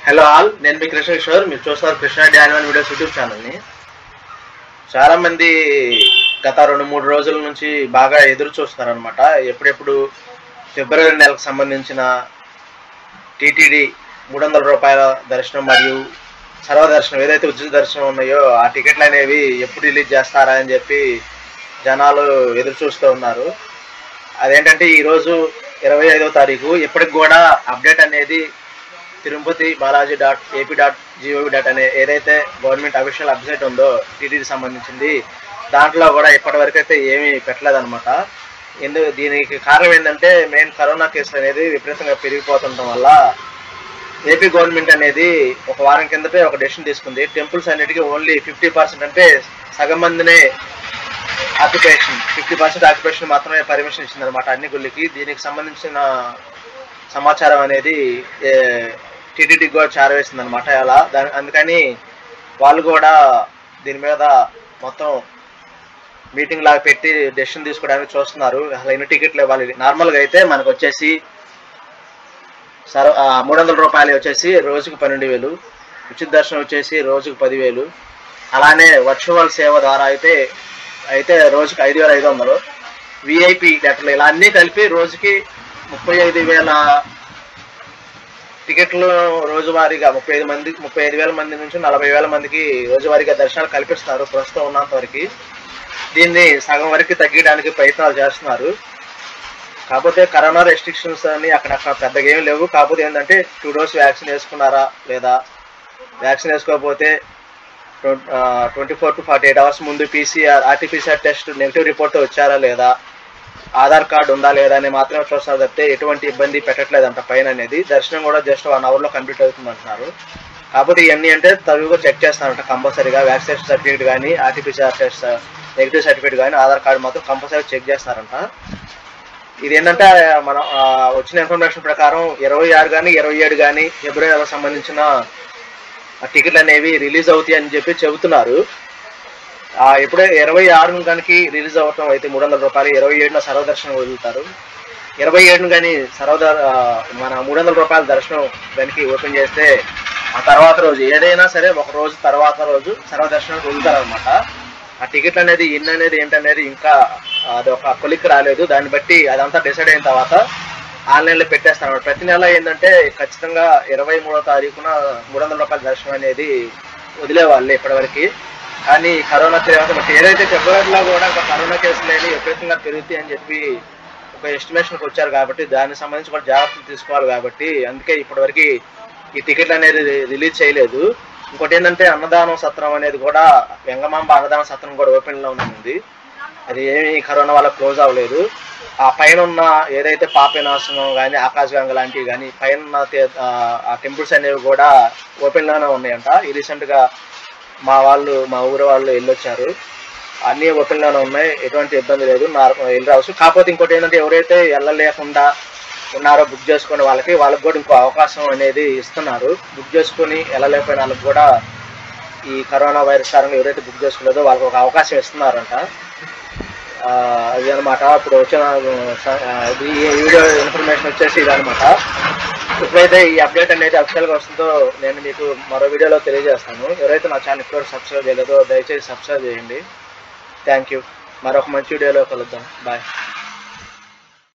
Hello all నేను మీ కృష్ణ కిషోర్ మీరు చూస్తున్నారు కృష్ణ డాన్వన్ వీడియోస్ యూట్యూబ్ ఛానల్ని చాలా మంది గత రెండు మూడు రోజుల నుంచి బాగా ఎదురు చూస్తున్నారనమాట ఎప్పుడెప్పుడు ఫిబ్రవరి నెలకు సంబంధించిన టీటీడీ మూడు వందల రూపాయల దర్శనం మరియు సర్వదర్శనం ఏదైతే ఉచిత దర్శనం ఉన్నాయో ఆ టికెట్లు అనేవి ఎప్పుడు రిలీజ్ చేస్తారా అని చెప్పి జనాలు ఎదురు చూస్తూ ఉన్నారు అదేంటంటే ఈరోజు ఇరవై ఐదో తారీఖు ఇప్పటికి కూడా అప్డేట్ అనేది Tirupati Balaji dot AP dot gov dot అనే ఏదైతే గవర్నమెంట్ అఫీషియల్ వెబ్సైట్ ఉందో టీటీడీ సంబంధించింది దాంట్లో కూడా ఇప్పటివరకు అయితే ఏమీ పెట్టలేదన్నమాట ఎందుకు దీనికి కారణం ఏంటంటే మెయిన్ కరోనా కేసులు అనేది విపరీతంగా పెరిగిపోతుండటం వల్ల ఏపీ గవర్నమెంట్ అనేది ఒక వారం కిందటే ఒక డెసిషన్ తీసుకుంది టెంపుల్స్ అన్నిటికీ ఓన్లీ ఫిఫ్టీ పర్సెంట్ అంటే సగం మందినే ఆక్యుపేషన్ ఫిఫ్టీ పర్సెంట్ ఆక్యుపేషన్ మాత్రమే పర్మిషన్ ఇచ్చిందనమాట అన్ని గుళ్ళకి దీనికి సంబంధించిన సమాచారం అనేది టీటీడీకి కూడా చేరవేసింది అనమాట అలా దాని అందుకని వాళ్ళు కూడా దీని మీద మొత్తం మీటింగ్ లాగా పెట్టి డెసిషన్ తీసుకోవడానికి చూస్తున్నారు అసలు ఎన్ని టికెట్లు ఇవ్వాలి నార్మల్గా అయితే మనకు వచ్చేసి సర్వ మూడు వందల రూపాయలు వచ్చేసి రోజుకు పన్నెండు వేలు ఉచిత దర్శనం వచ్చేసి రోజుకు పదివేలు అలానే వర్చువల్ సేవ ద్వారా అయితే అయితే రోజుకి ఐదు వేల ఐదు వందలు విఐపి లెటర్లు ఇలా అన్నీ కలిపి రోజుకి ముప్పై ఐదు వేల టికెట్లు రోజువారీగా ముప్పై ఐదు మంది ముప్పై ఐదు వేల మంది నుంచి నలభై వేల మందికి రోజువారీగా దర్శనాలు కల్పిస్తారు ప్రస్తుతం ఉన్నంత వరకు దీన్ని సగం వరకు తగ్గించడానికి ప్రయత్నాలు చేస్తున్నారు కాకపోతే కరోనా రెస్ట్రిక్షన్స్ అని అక్కడక్కడ పెద్దగా ఏమీ లేవు కాకపోతే ఏంటంటే టూ డోస్ వ్యాక్సిన్ వేసుకున్నారా లేదా వ్యాక్సిన్ వేసుకోకపోతే twenty four to forty eight hours ముందు PCR RTPCR test negative report వచ్చారా లేదా ఆధార్ కార్డు ఉందా లేదా అని మాత్రమే చూస్తున్నారు తప్పితే ఎటువంటి ఇబ్బంది పెట్టట్లేదంట పైన అనేది దర్శనం కూడా జస్ట్ వన్ అవర్లో కంప్లీట్ అవుతుంది అంటున్నారు కాకపోతే ఇవన్నీ అంటే తరుగుగా చెక్ చేస్తారంట కంపల్సరీగా వ్యాక్సినేషన్ సర్టిఫికేట్ కానీ ఆర్టీపీసీఆర్ టెస్ట్ నెగిటివ్ సర్టిఫికేట్ కానీ ఆధార్ కార్డు మాత్రం కంపల్సరీ చెక్ చేస్తారంట ఇది ఏంటంటే మనం ఆ, వచ్చిన ఇన్ఫర్మేషన్ ప్రకారం ఇరవై ఆరు కానీ ఇరవై ఏడు కానీ ఫిబ్రవరి నెలకు సంబంధించిన ఆ టికెట్లు అనేవి రిలీజ్ అవుతాయి అని చెప్పి చెబుతున్నారు ఆ, ఎప్పుడే ఇరవై ఆరు కనుక రిలీజ్ అవ్వటం అయితే మూడు వందల రూపాయలు ఇరవై ఏడున సర్వదర్శనం వదులుతారు ఇరవై ఏడును కానీ సర్వదర్ ఆ, మన మూడు వందల రూపాయల దర్శనం దానికి ఓపెన్ చేస్తే ఆ తర్వాత రోజు ఏదైనా సరే ఒక రోజు తర్వాత రోజు సర్వదర్శనం వదులుతారు అనమాట ఆ టికెట్ అనేది ఎన్ని అనేది ఏంటనేది ఇంకా అది ఒక కొలిక్ రాలేదు దాన్ని బట్టి అదంతా డిసైడ్ అయిన తర్వాత ఆన్లైన్లో పెట్టేస్తాను అన్నమాట. ప్రతి నెల ఏంటంటే ఖచ్చితంగా ఇరవై మూడో తారీఖున మూడు వందల రూపాయల దర్శనం అనేది వదిలేవాళ్ళు ఇప్పటివరకు కానీ కరోనా తర్వాత బట్టి ఏదైతే ఫిబ్రవరిలో కూడా ఇంకా కరోనా కేసులు అనేవి విపరీతంగా పెరుగుతాయి అని చెప్పి ఒక ఎస్టిమేషన్కి వచ్చారు కాబట్టి దానికి సంబంధించి కూడా జాగ్రత్తలు తీసుకోవాలి కాబట్టి అందుకే ఇప్పటివరకు ఈ టికెట్లు అనేది రిలీజ్ చేయలేదు ఇంకోటి ఏంటంటే అన్నదానం సత్రం అనేది కూడా వెంగమాంబ అన్నదాన సత్రం కూడా ఓపెన్లో ఉంది అది ఏమీ కరోనా వల్ల క్లోజ్ అవ్వలేదు ఆ పైన ఉన్న ఏదైతే పాపినాశనం కానీ ఆకాశగంగ లాంటివి కానీ పైన ఉన్న తే- ఆ, ఆ టెంపుల్స్ అనేవి కూడా ఓపెన్లోనే ఉన్నాయంట ఈ రీసెంట్గా మా వాళ్ళు మా ఊరు వాళ్ళు వెళ్ళొచ్చారు అన్నీ ఓపెన్లోనే ఉన్నాయి ఎటువంటి ఇబ్బంది లేదు నార్మల్ వెళ్ళి రావచ్చు కాకపోతే ఇంకోటి ఏంటంటే ఎవరైతే వెళ్ళలేకుండా ఉన్నారో బుక్ చేసుకునే వాళ్ళకి వాళ్ళకి కూడా ఇంకో అవకాశం అనేది ఇస్తున్నారు బుక్ చేసుకుని వెళ్ళలేకపోయిన వాళ్ళకి కూడా ఈ కరోనా వైరస్ కారణంగా ఎవరైతే బుక్ చేసుకున్నదో వాళ్ళకి ఒక అవకాశం ఇస్తున్నారంట ఆ, అది అనమాట ఇప్పుడు వచ్చిన ఆ, ఇది ఈ వీడియో ఇన్ఫర్మేషన్ వచ్చేసి ఇదనమాట ఎప్పుడైతే ఈ అప్డేట్ అనేది అఫిషియల్గా వస్తుందో నేను మీకు మరో వీడియోలో తెలియజేస్తాను ఎవరైతే నా ఛానల్ ఇప్పుడు సబ్స్క్రైబ్ చేయలేదో దయచేసి సబ్స్క్రైబ్ చేయండి థ్యాంక్ యూ మరొక మంచి వీడియోలో కలుద్దాం బాయ్